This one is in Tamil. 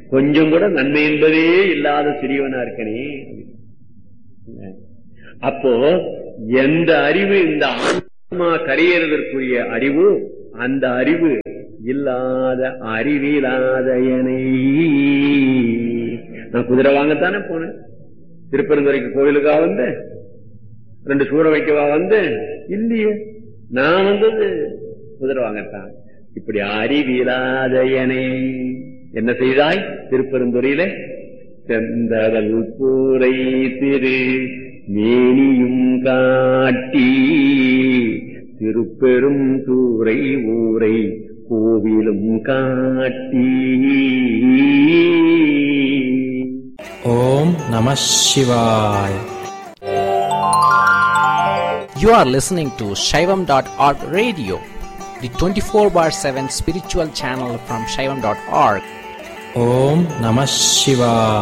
கொஞ்சம் கூட நன்மை என்பதே இல்லாத சிறியவனா இருக்கனே அப்போ எந்த அறிவு இந்த ஆன்மா கரையேறுவதற்குரிய அறிவு அந்த அறிவு இல்லாத அறிவில்லாத எனை நான் குதிரை வாங்கத்தானே போனேன் திருப்பெருந்துறைக்கு கோயிலுக்கா வந்தேன் ரெண்டு சூற வைக்கவா வந்தேன் இல்லையே நான் வந்தது குதிரை வாங்கத்தான் இப்படி அறிவிலாத எனை என்ன செய்தாய் திருப்பெருந்துறையில செந்தரல் பூரை திரு மேனியும் காட்டி திருப்பெரும் தூரை ஊரை கோவிலும் காட்டி ஓம் நம சிவாய You are listening to Shaivam.org radio, the 24 bar 7 spiritual channel from Shaivam.org. ஓம் நம சிவாய